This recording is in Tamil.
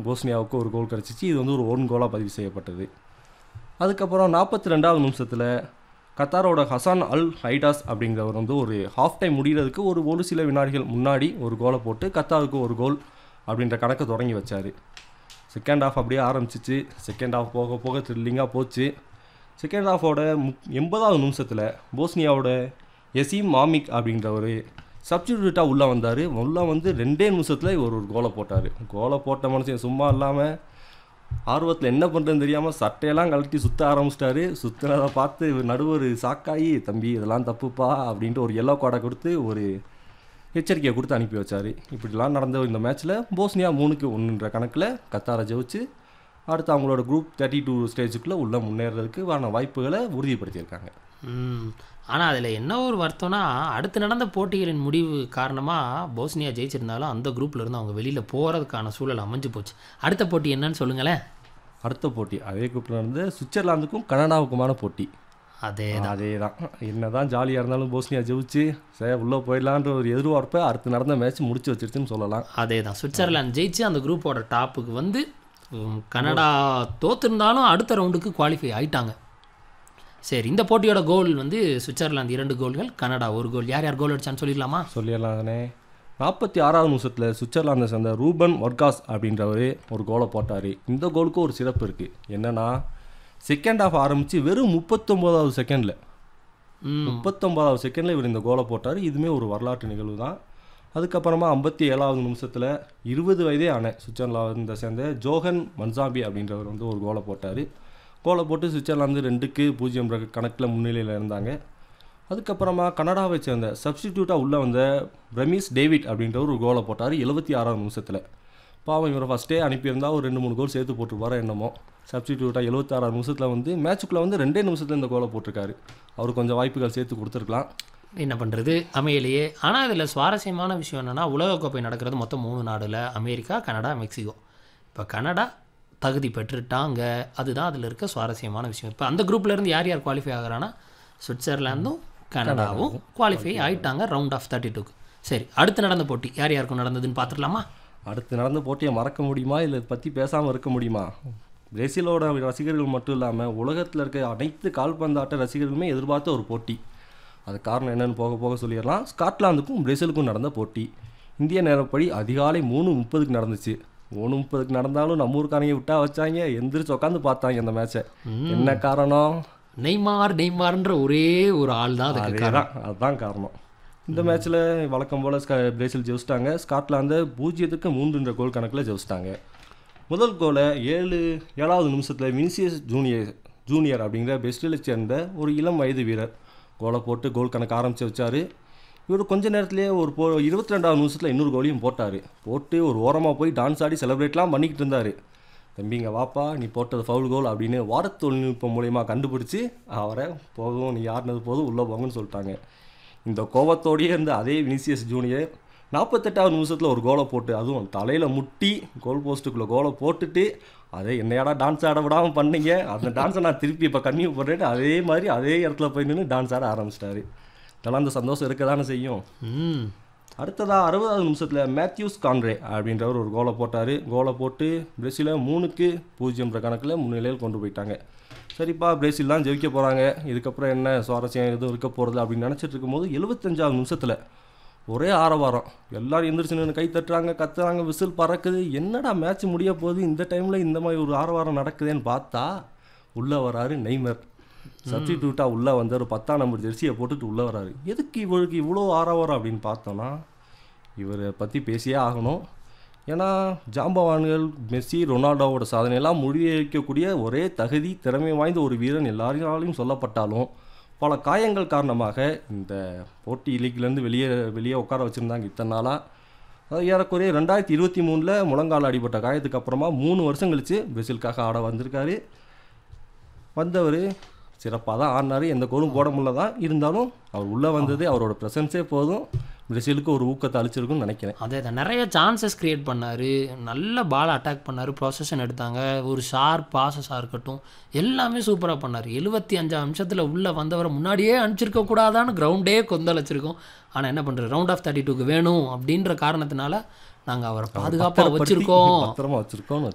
போஸ்னியாவுக்கு ஒரு கோல் கிடச்சிச்சு இது வந்து ஒரு ஒன் கோலாக பதிவு செய்யப்பட்டது அதுக்கப்புறம் நாற்பத்தி ரெண்டாவது நிமிஷத்தில் கத்தாரோட ஹசான் அல் ஹைடாஸ் அப்படிங்கிறவர் வந்து ஒரு ஹாஃப் டைம் முடிகிறதுக்கு ஒரு ஒரு சில வினாடிகள் முன்னாடி ஒரு கோலை போட்டு கத்தாருக்கு ஒரு கோல் அப்படின்ற கணக்கை தொடங்கி வச்சார் செகண்ட் ஹாஃப் அப்படியே ஆரம்பிச்சிச்சு செகண்ட் ஹாஃப் போக போக த்ரில்லிங்காக போச்சு செகண்ட் ஹாஃபோட முப் எண்பதாவது நிமிஷத்தில் போஸ்னியாவோட எசீம் மாமிக் அப்படின்றவர் சப்ஸ்டியூட்டாக உள்ளே வந்தார் உள்ளே வந்து ரெண்டே நிமிஷத்தில் இவர் ஒரு கோலை போட்டார் கோலை போட்ட மனுஷன் சும்மா இல்லாமல் ஆர்வத்தில் என்ன பண்ணுறதுன்னு தெரியாமல் சட்டையெல்லாம் கழட்டி சுற்ற ஆரம்பிச்சிட்டாரு சுற்றுனதை பார்த்து இவர் நடுவர் சாக்காயி தம்பி இதெல்லாம் தப்புப்பா அப்படின்ட்டு ஒரு எல்லோ கார்டை கொடுத்து ஒரு எச்சரிக்கையை கொடுத்து அனுப்பி வச்சார் இப்படிலாம் நடந்த இந்த மேட்ச்சில் போஸ்னியா மூணுக்கு ஒன்றுன்ற கணக்கில் கத்தாரை ஜெயிச்சு அடுத்து அவங்களோட குரூப் தேர்ட்டி டூ ஸ்டேஜுக்குள்ளே உள்ளே முன்னேறதுக்கு வான வாய்ப்புகளை உறுதிப்படுத்தியிருக்காங்க ம் ஆனால் அதில் என்ன ஒரு வருத்தம்னா அடுத்து நடந்த போட்டிகளின் முடிவு காரணமாக போஸ்னியா ஜெயிச்சிருந்தாலும் அந்த குரூப்ல இருந்து அவங்க வெளியில் போகிறதுக்கான சூழல் அமைஞ்சு போச்சு அடுத்த போட்டி என்னன்னு சொல்லுங்களேன் அடுத்த போட்டி அதே குரூப்பில் இருந்து சுவிட்சர்லாந்துக்கும் கனடாவுக்குமான போட்டி அதே அதே தான் என்ன தான் ஜாலியாக இருந்தாலும் போஸ்னியா ஜெயிச்சு சரி உள்ளே போயிடலான்ற ஒரு எதிர்பார்ப்பை அடுத்து நடந்த மேட்ச் முடிச்சு வச்சிருச்சுன்னு சொல்லலாம் அதே தான் சுவிட்சர்லாந்து ஜெயிச்சு அந்த குரூப்போட டாப்புக்கு வந்து உம், கனடா தோத்திருந்தாலும் அடுத்த ரவுண்டுக்கு குவாலிஃபை ஆயிட்டாங்க சரி இந்த போட்டியோட கோல் வந்து சுவிட்சர்லாந்து இரண்டு கோல்கள் கனடா ஒரு கோல் யார் யார் கோல் அடிச்சான்னு சொல்லிடலாமா சொல்லிடலாம் தானே நாற்பத்தி ஆறாவது நிமிஷத்தில் சுவிட்சர்லாந்தை சேர்ந்த ரூபன் ஒர்காஸ் அப்படின்றவர் ஒரு கோலை போட்டார் இந்த கோலுக்கு ஒரு சிறப்பு இருக்குது என்னன்னா செகண்ட் ஹாஃப் ஆரம்பித்து வெறும் முப்பத்தொம்போதாவது செகண்டில் ம் முப்பத்தொம்போதாவது செகண்டில் இவர் இந்த கோலை போட்டார் இதுவுமே ஒரு வரலாற்று நிகழ்வு தான் அதுக்கப்புறமா ஐம்பத்தி ஏழாவது நிமிஷத்தில் இருபது வயதே ஆன சுவிட்சர்லாந்தை சேர்ந்த ஜோஹன் மன்சாபி அப்படின்றவர் வந்து ஒரு கோலை போட்டார் கோலை போட்டு சுவிட்சர்லாந்து ரெண்டுக்கு பூஜ்ஜியம் கணக்கில் முன்னிலையில் இருந்தாங்க அதுக்கப்புறமா கனடாவை சேர்ந்த சப்ஸ்டிடியூட்டாக உள்ளே வந்த பிரமீஸ் டேவிட் அப்படின்றவர் ஒரு கோலை போட்டார் எழுபத்தி ஆறாவது நிமிஷத்தில் பாவம் இவரை ஃபஸ்ட்டே அனுப்பியிருந்தா ஒரு ரெண்டு மூணு கோல் சேர்த்து போட்டுருப்பாரோ என்னமோ சப்ஸ்டிடியூட்டாக எழுபத்தாறாவது நிமிஷத்தில் வந்து மேட்சுக்குள்ளே வந்து ரெண்டே நிமிஷத்தில் இந்த கோலை போட்டிருக்காரு அவர் கொஞ்சம் வாய்ப்புகள் சேர்த்து கொடுத்துருக்கலாம் என்ன பண்ணுறது அமையலையே ஆனால் இதில் சுவாரஸ்யமான விஷயம் என்னென்னா உலகக்கோப்பை நடக்கிறது மொத்தம் மூணு நாடுல அமெரிக்கா கனடா மெக்சிகோ இப்போ கனடா தகுதி பெற்றுட்டாங்க அதுதான் அதில் இருக்க சுவாரஸ்யமான விஷயம் இப்போ அந்த குரூப்ல இருந்து யார் யார் குவாலிஃபை ஆகுறான்னா சுவிட்சர்லாந்தும் கனடாவும் குவாலிஃபை ஆயிட்டாங்க ரவுண்ட் ஆஃப் தேர்ட்டி டூக்கு சரி அடுத்து நடந்த போட்டி யார் யாருக்கும் நடந்ததுன்னு பார்த்துடலாமா அடுத்து நடந்த போட்டியை மறக்க முடியுமா இல்லை இதை பற்றி பேசாமல் இருக்க முடியுமா பிரேசிலோட ரசிகர்கள் மட்டும் இல்லாமல் உலகத்தில் இருக்க அனைத்து கால்பந்தாட்ட ரசிகர்களுமே எதிர்பார்த்த ஒரு போட்டி அது காரணம் என்னன்னு போக போக சொல்லிடலாம் ஸ்காட்லாந்துக்கும் பிரேசிலுக்கும் நடந்த போட்டி இந்திய நேரப்படி அதிகாலை மூணு முப்பதுக்கு நடந்துச்சு மூணு முப்பதுக்கு நடந்தாலும் நம்ம ஊருக்காரங்க விட்டா வச்சாங்க எந்திரிச்சு உட்காந்து பார்த்தாங்க அந்த மேட்சை என்ன காரணம் நெய்மார் நெய்மார்ன்ற ஒரே ஒரு ஆள் தான் அதுக்கு அதே தான் அதுதான் காரணம் இந்த மேட்ச்சில் வழக்கம் போல் ஸ்கா பிரேசில் ஜெயிச்சிட்டாங்க ஸ்காட்லாந்து பூஜ்ஜியத்துக்கு மூன்றுன்ற கோல் கணக்கில் ஜெயிச்சிட்டாங்க முதல் கோலை ஏழு ஏழாவது நிமிஷத்தில் வினிசியஸ் ஜூனியர் ஜூனியர் அப்படிங்கிற பெஸ்டில் சேர்ந்த ஒரு இளம் வயது வீரர் கோலை போட்டு கோல் கணக்கு ஆரம்பித்து வச்சார் இவர் கொஞ்ச நேரத்திலேயே ஒரு போ இருபத்தி ரெண்டாவது நிமிஷத்தில் இன்னொரு கோலையும் போட்டார் போட்டு ஒரு ஓரமாக போய் டான்ஸ் ஆடி செலிப்ரேட்லாம் பண்ணிக்கிட்டு இருந்தார் தம்பிங்க வாப்பா நீ போட்டது ஃபவுல் கோல் அப்படின்னு வார தொழில்நுட்பம் மூலயமா கண்டுபிடிச்சி அவரை போதும் நீ யாருனது போதும் உள்ளே போங்கன்னு சொல்லிட்டாங்க இந்த கோபத்தோடயே இருந்த அதே வினிசியஸ் ஜூனியர் நாற்பத்தெட்டாவது நிமிஷத்தில் ஒரு கோலை போட்டு அதுவும் தலையில் முட்டி கோல் போஸ்ட்டுக்குள்ளே கோலை போட்டுட்டு அதே என்னையாடா டான்ஸ் ஆட விடாமல் பண்ணீங்க அந்த டான்ஸை நான் திருப்பி இப்போ கன்னியூ பண்ணுறேன் அதே மாதிரி அதே இடத்துல போய் நின்று டான்ஸ் ஆட ஆரம்பிச்சிட்டாரு இதெல்லாம் அந்த சந்தோஷம் இருக்க தானே செய்யும் ம் அடுத்ததாக அறுபதாவது நிமிஷத்தில் மேத்யூஸ் கான்ரே அப்படின்றவர் ஒரு கோலை போட்டார் கோலை போட்டு பிரேசிலை மூணுக்கு பூஜ்ஜியம்ன்ற கணக்கில் முன்னிலையில் கொண்டு போயிட்டாங்க சரிப்பா பிரேசில் தான் ஜெயிக்க போகிறாங்க இதுக்கப்புறம் என்ன சுவாரஸ்யம் எதுவும் இருக்க போகிறது அப்படின்னு நினச்சிட்டு இருக்கும்போது எழுபத்தஞ்சாவது நிமிஷத்தில் ஒரே ஆரவாரம் எல்லாரும் எந்திரிச்சு நின்று கை தட்டுறாங்க கத்துறாங்க விசில் பறக்குது என்னடா மேட்ச் முடிய போகுது இந்த டைமில் இந்த மாதிரி ஒரு ஆரவாரம் நடக்குதேன்னு பார்த்தா உள்ளே வராரு நெய்மர் சப்ஸ்டிடியூட்டாக உள்ளே வந்து ஒரு பத்தாம் நம்பர் ஜெர்சியை போட்டுட்டு உள்ளே வராரு எதுக்கு இவருக்கு இவ்வளோ ஆரவாரம் அப்படின்னு பார்த்தோன்னா இவரை பற்றி பேசியே ஆகணும் ஏன்னா ஜாம்பவான்கள் மெஸ்ஸி ரொனால்டோவோட சாதனையெல்லாம் முறியடிக்கக்கூடிய ஒரே தகுதி திறமை வாய்ந்த ஒரு வீரன் எல்லாராலையும் சொல்லப்பட்டாலும் பல காயங்கள் காரணமாக இந்த போட்டி லீக்லேருந்து வெளியே வெளியே உட்கார வச்சுருந்தாங்க இத்தனை நாளாக அது ஏறக்குறைய ரெண்டாயிரத்தி இருபத்தி மூணில் முழங்கால் அடிபட்ட காயத்துக்கு அப்புறமா மூணு வருஷம் கழித்து பிரேசிலுக்காக ஆட வந்திருக்காரு வந்தவர் சிறப்பாக தான் ஆடினார் எந்த கோலும் போட முடியல தான் இருந்தாலும் அவர் உள்ளே வந்தது அவரோட ப்ரெசன்ஸே போதும் பிரேசிலுக்கு ஒரு ஊக்கத்தை அளிச்சிருக்குன்னு நினைக்கிறேன் அதே தான் நிறைய சான்சஸ் கிரியேட் பண்ணார் நல்ல பால் அட்டாக் பண்ணார் ப்ரொசஷன் எடுத்தாங்க ஒரு ஷார்ப் பாசஸாக இருக்கட்டும் எல்லாமே சூப்பராக பண்ணார் எழுபத்தி அஞ்சாம் நிமிஷத்தில் உள்ளே வந்தவரை முன்னாடியே அனுப்பிச்சிருக்க கூடாதான்னு கிரவுண்டே கொந்தளிச்சிருக்கோம் ஆனால் என்ன பண்ணுறது ரவுண்ட் ஆஃப் தேர்ட்டி டூக்கு வேணும் அப்படின்ற காரணத்தினால நாங்கள் அவரை பாதுகாப்பாக பத்திரப்படுத்தி வச்சுருக்கோம் பத்திரமா வச்சிருக்கோம்